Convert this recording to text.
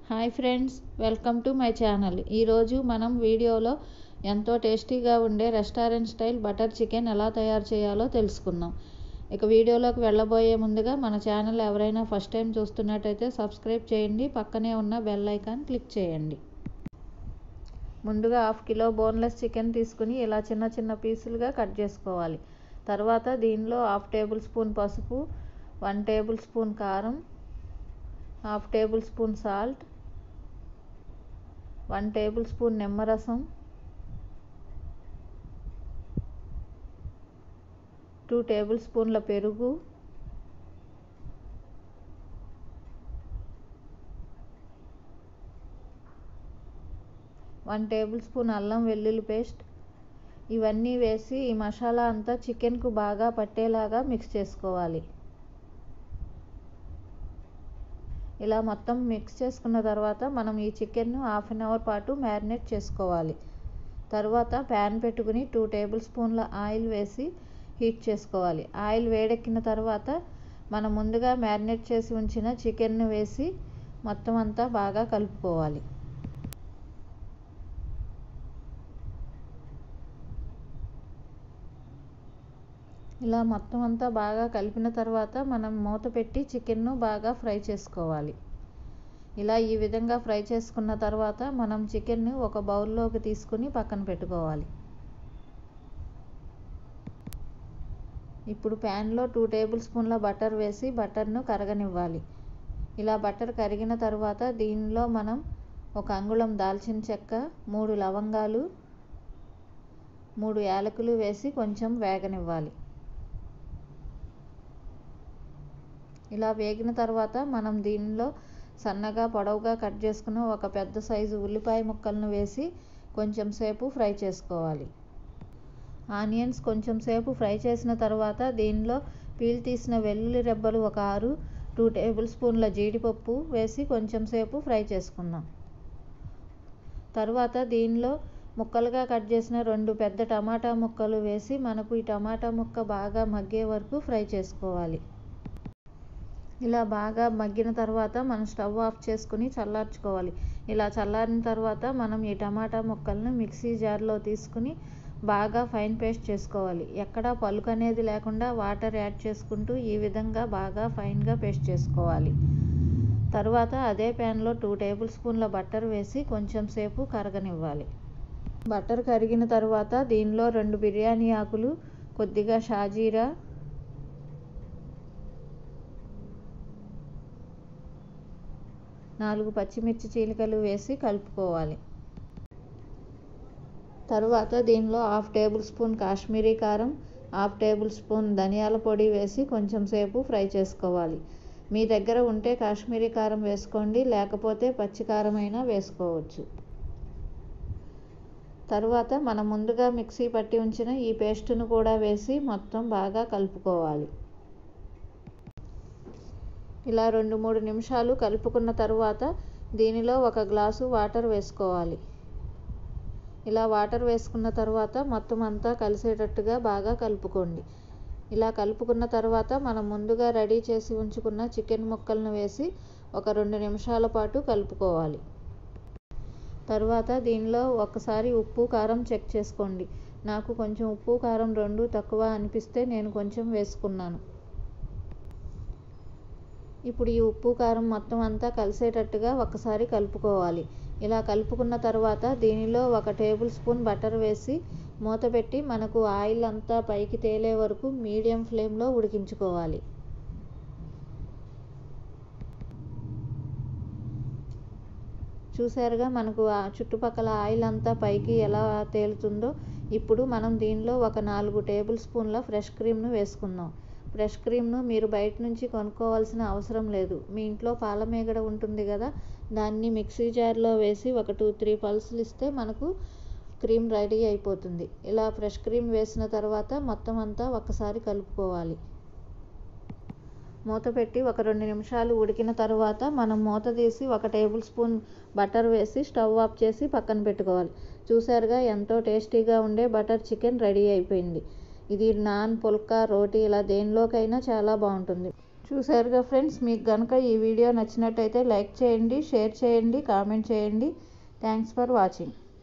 hi friends welcome to my channel ఈరోజు మనం వీడియోలో ఎంతో టేస్టీగా ఉండే రెస్టారెంట్ స్టైల్ బటర్ చికెన్ ఎలా తయారు చేయాలో తెలుసుకుందాం ఇక వీడియోలోకి వెళ్ళబోయే ముందుగా మన ఛానల్ ఎవరైనా ఫస్ట్ టైం చూస్తున్నట్టయితే సబ్స్క్రైబ్ చేయండి పక్కనే ఉన్న బెల్ ఐకాన్ క్లిక్ చేయండి ముందుగా హాఫ్ కిలో బోన్లెస్ చికెన్ తీసుకుని ఇలా చిన్న చిన్న పీసులుగా కట్ చేసుకోవాలి తర్వాత దీనిలో హాఫ్ టేబుల్ స్పూన్ పసుపు వన్ టేబుల్ స్పూన్ కారం half tablespoon salt one tablespoon నిమ్మరసం టూ టేబుల్ స్పూన్ల పెరుగు వన్ టేబుల్ స్పూన్ అల్లం వెల్లుల్లి పేస్ట్ ఇవన్నీ వేసి ఈ మసాలా అంతా చికెన్కు బాగా పట్టేలాగా మిక్స్ చేసుకోవాలి ఇలా మొత్తం మిక్స్ చేసుకున్న తర్వాత మనం ఈ చికెన్ను హాఫ్ అన్ అవర్ పాటు మ్యారినేట్ చేసుకోవాలి తర్వాత ప్యాన్ పెట్టుకుని టూ టేబుల్ స్పూన్ల ఆయిల్ వేసి హీట్ చేసుకోవాలి ఆయిల్ వేడెక్కిన తర్వాత మనం ముందుగా మ్యారినేట్ చేసి ఉంచిన చికెన్ను వేసి మొత్తం అంతా బాగా కలుపుకోవాలి ఇలా మొత్తం అంతా బాగా కలిపిన తర్వాత మనం మూత పెట్టి చికెన్ను బాగా ఫ్రై చేసుకోవాలి ఇలా ఈ విధంగా ఫ్రై చేసుకున్న తర్వాత మనం చికెన్ను ఒక బౌల్లోకి తీసుకుని పక్కన పెట్టుకోవాలి ఇప్పుడు ప్యాన్లో టూ టేబుల్ స్పూన్ల బటర్ వేసి బటర్ను కరగనివ్వాలి ఇలా బటర్ కరిగిన తర్వాత దీనిలో మనం ఒక అంగుళం దాల్చిన చెక్క మూడు లవంగాలు మూడు యాలకులు వేసి కొంచెం వేగనివ్వాలి ఇలా వేగిన తర్వాత మనం దీనిలో సన్నగా పొడవుగా కట్ చేసుకున్న ఒక పెద్ద సైజు ఉల్లిపాయ ముక్కలను వేసి కొంచెం సేపు ఫ్రై చేసుకోవాలి ఆనియన్స్ కొంచెం సేపు ఫ్రై చేసిన తర్వాత దీనిలో పీల్ తీసిన వెల్లుల్లి రెబ్బలు ఒక ఆరు టూ టేబుల్ స్పూన్ల జీడిపప్పు వేసి కొంచెం సేపు ఫ్రై చేసుకుందాం తర్వాత దీనిలో ముక్కలుగా కట్ చేసిన రెండు పెద్ద టమాటా ముక్కలు వేసి మనకు ఈ టమాటా ముక్క బాగా మగ్గే వరకు ఫ్రై చేసుకోవాలి ఇలా బాగా మగ్గిన తర్వాత మనం స్టవ్ ఆఫ్ చేసుకుని చల్లార్చుకోవాలి ఇలా చల్లారిన తర్వాత మనం ఈ టమాటా ముక్కలను మిక్సీ జార్లో తీసుకుని బాగా ఫైన్ పేస్ట్ చేసుకోవాలి ఎక్కడా పలుకు అనేది లేకుండా వాటర్ యాడ్ చేసుకుంటూ ఈ విధంగా బాగా ఫైన్గా పేస్ట్ చేసుకోవాలి తర్వాత అదే ప్యాన్లో టూ టేబుల్ స్పూన్ల బటర్ వేసి కొంచెం సేపు కరగనివ్వాలి బటర్ కరిగిన తర్వాత దీనిలో రెండు బిర్యానీ ఆకులు కొద్దిగా షాజీరా నాలుగు పచ్చిమిర్చి చీలికలు వేసి కలుపుకోవాలి తరువాత దీనిలో హాఫ్ టేబుల్ స్పూన్ కాశ్మీరీ కారం హాఫ్ టేబుల్ స్పూన్ ధనియాల పొడి వేసి కొంచెం సేపు ఫ్రై చేసుకోవాలి మీ దగ్గర ఉంటే కాశ్మీరీ కారం వేసుకోండి లేకపోతే పచ్చి కారం అయినా వేసుకోవచ్చు తరువాత మనం ముందుగా మిక్సీ పట్టి ఉంచిన ఈ పేస్టును కూడా వేసి మొత్తం బాగా కలుపుకోవాలి ఇలా రెండు మూడు నిమిషాలు కలుపుకున్న తర్వాత దీనిలో ఒక గ్లాసు వాటర్ వేసుకోవాలి ఇలా వాటర్ వేసుకున్న తర్వాత మొత్తం అంతా కలిసేటట్టుగా బాగా కలుపుకోండి ఇలా కలుపుకున్న తర్వాత మనం ముందుగా రెడీ చేసి ఉంచుకున్న చికెన్ ముక్కలను వేసి ఒక రెండు నిమిషాల పాటు కలుపుకోవాలి తర్వాత దీనిలో ఒకసారి ఉప్పు కారం చెక్ చేసుకోండి నాకు కొంచెం ఉప్పు కారం రెండు తక్కువ అనిపిస్తే నేను కొంచెం వేసుకున్నాను ఇప్పుడు ఈ ఉప్పు కారం మొత్తం అంతా కలిసేటట్టుగా ఒకసారి కలుపుకోవాలి ఇలా కలుపుకున్న తర్వాత దీనిలో ఒక టేబుల్ స్పూన్ బటర్ వేసి మూత పెట్టి మనకు ఆయిల్ అంతా పైకి తేలే వరకు మీడియం ఫ్లేమ్లో ఉడికించుకోవాలి చూసారుగా మనకు ఆ చుట్టుపక్కల ఆయిల్ అంతా పైకి ఎలా తేలుతుందో ఇప్పుడు మనం దీనిలో ఒక నాలుగు టేబుల్ స్పూన్ల ఫ్రెష్ క్రీమ్ను వేసుకుందాం ఫ్రెష్ క్రీమ్ను మీరు బయట నుంచి కొనుక్కోవాల్సిన అవసరం లేదు మీ ఇంట్లో పాల మీగడ ఉంటుంది కదా దాన్ని మిక్సీ జార్లో వేసి ఒక టూ త్రీ పల్సులు ఇస్తే మనకు క్రీమ్ రెడీ అయిపోతుంది ఇలా ఫ్రెష్ క్రీమ్ వేసిన తర్వాత మొత్తం అంతా ఒకసారి కలుపుకోవాలి మూత పెట్టి ఒక రెండు నిమిషాలు ఉడికిన తర్వాత మనం మూత తీసి ఒక టేబుల్ స్పూన్ బటర్ వేసి స్టవ్ ఆఫ్ చేసి పక్కన పెట్టుకోవాలి చూసారుగా ఎంతో టేస్టీగా ఉండే బటర్ చికెన్ రెడీ అయిపోయింది ఇది నాన్ పుల్కా రోటీ ఇలా దేనిలోకైనా చాలా బాగుంటుంది చూసారుగా ఫ్రెండ్స్ మీకు కనుక ఈ వీడియో నచ్చినట్టయితే లైక్ చేయండి షేర్ చేయండి కామెంట్ చేయండి థ్యాంక్స్ ఫర్ వాచింగ్